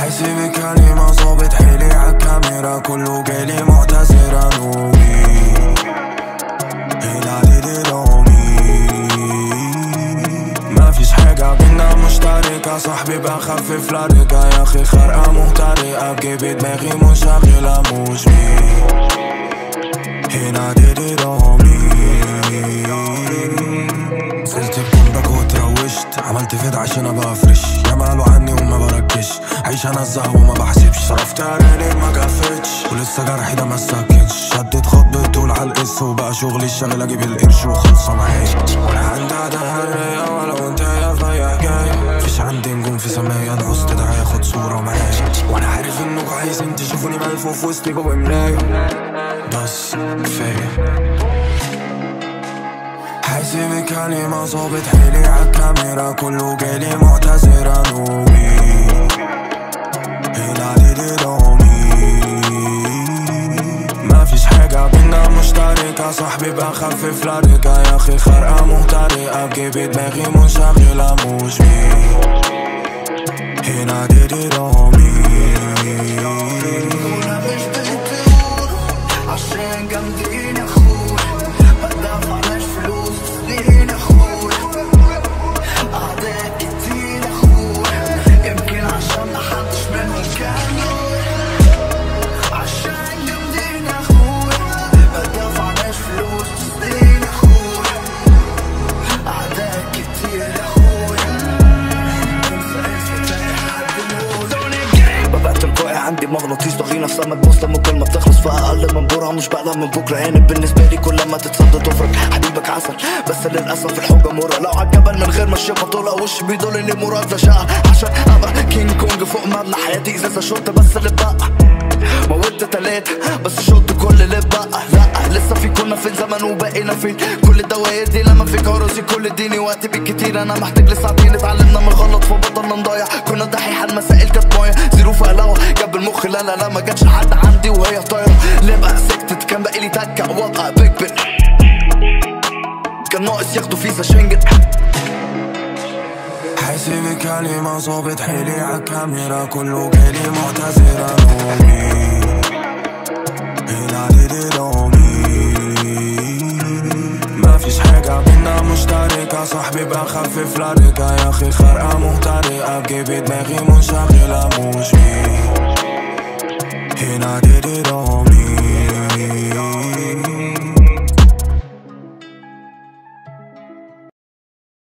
حاسب كلمة ظابط حيلي عالكاميرا كله جالي معتذر نومي هنا دي رومي ما فيش حاجة بينا مشتركة صاحبي بخفف لارجة يا اخي خرقة مهترئة بجيبي دماغي منشغلة مش بيه هنا دي رومي نزلت بجنبك وتروشت عملت فيد عشان ابقى فريش يا قالوا عني وما بركش عيش انا الزهو وما بحسبش صرفت عراني ما كفتش ولسه جرحي ده ما سكتش شدت خط طول على القص وبقى شغلي الشغل اجيب القرش وخلصه معايا ولا عندي عادة هرية ولا وانت يا فيا جاي مفيش عندي نجوم في سمايا نعوز تدعي اخد صورة معايا وانا عارف انكم عايزين تشوفوني ملفوف وسطي جوه مراية بس كفاية حاسب كلمة ظابط حيلي عالكاميرا كله جالي معتذر نومي هنا دي رومي ما فيش حاجة بينا مشتركة صاحبي بخفف لارجة يا اخي خرقة مهترئة بجيبي دماغي منشغلة مش بيه هنا دي رومي كنا مش بنطير عشان جامدين يا اخوي ما دفعناش فلوس سنين يا اخوي اعداء كتير يا اخوي يمكن عشان محدش منهم كان عشان جامدين يا اخوي ما دفعناش فلوس سنين يا اخوي اعداء كتير يا اخوي انسى اسمي تاني حد يقول ببقى تلقائي عندي مغناطيس بغي نفسها مدبوس لما كل ما بتخلص في اقل من برعه مش بقلق من بكره يعني بالنسبه لي كل ما تتصدى تفرج حبيبك عسل بس للاسف الحوجه مرة لو عالجبل من غير ما الشفا طلع وشي بيدل اني مراد لشقة عشان ابقى كينج كونج فوق مبنى حياتي ازازه شوت بس اللي بقى موت تلاتة بس شوت كل اللي بقى لا لسه في كنا فين زمن وبقينا فين كل الدوائر دي لما في كراسي كل اديني وقت بالكتير انا محتاج لساعتين اتعلمنا من غلط فبطلنا نضيع كنا دحيحة المسائل كانت مايه زيرو في قلاوة جاب المخ لا لا لا ما جاتش لحد عندي وهي طايرة ليه بقى سكتت كان باقي لي تكة وابقى بيج بن كان ناقص ياخدوا فيزا شنجن حاسب كلمة ظابط حيلي عالكاميرا كله جالي معتذر نومي هنا دي رومي ما فيش حاجة بينا مشتركة صاحبي بخفف لارجة يا اخي خرقة مهترئة بجيبي دماغي منشغلة مش بيه هنا دي رومي